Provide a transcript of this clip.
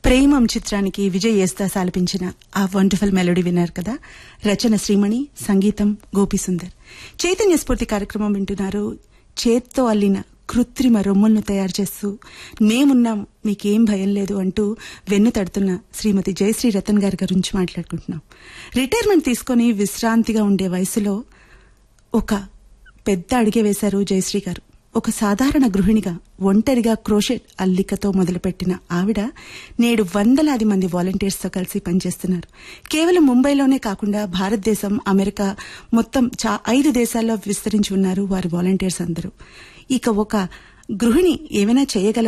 ప్రేమం చిత్రానికి విజయ్ యేస్దాస్ ఆలపించిన ఆ వండర్ఫుల్ మెలోడీ విన్నారు కదా రచన శ్రీమణి సంగీతం గోపిసుందర్ చైతన్య స్ఫూర్తి కార్యక్రమం వింటున్నారు చేత్తో అల్లిన కృత్రిమ రొమ్ములను తయారు చేస్తూ మేమున్నాం మీకేం భయం లేదు అంటూ వెన్ను తడుతున్న శ్రీమతి జయశ్రీ రతన్ గారి గురించి మాట్లాడుకుంటున్నాం రిటైర్మెంట్ తీసుకొని విశ్రాంతిగా ఉండే వయసులో ఒక పెద్ద అడిగే వేశారు జయశ్రీ గారు ఒక సాధారణ గృహిణిగా ఒంటరిగా క్రోషెట్ అల్లికతో మొదలుపెట్టిన ఆవిడ నేడు వందలాది మంది వాలంటీర్స్ తో కలిసి పనిచేస్తున్నారు కేవలం ముంబైలోనే కాకుండా భారతదేశం అమెరికా మొత్తం చా- ఐదు దేశాల్లో విస్తరించి ఉన్నారు వారి వాలంటీర్స్ అందరూ ఇక ఒక గృహిణి ఏమైనా చేయగల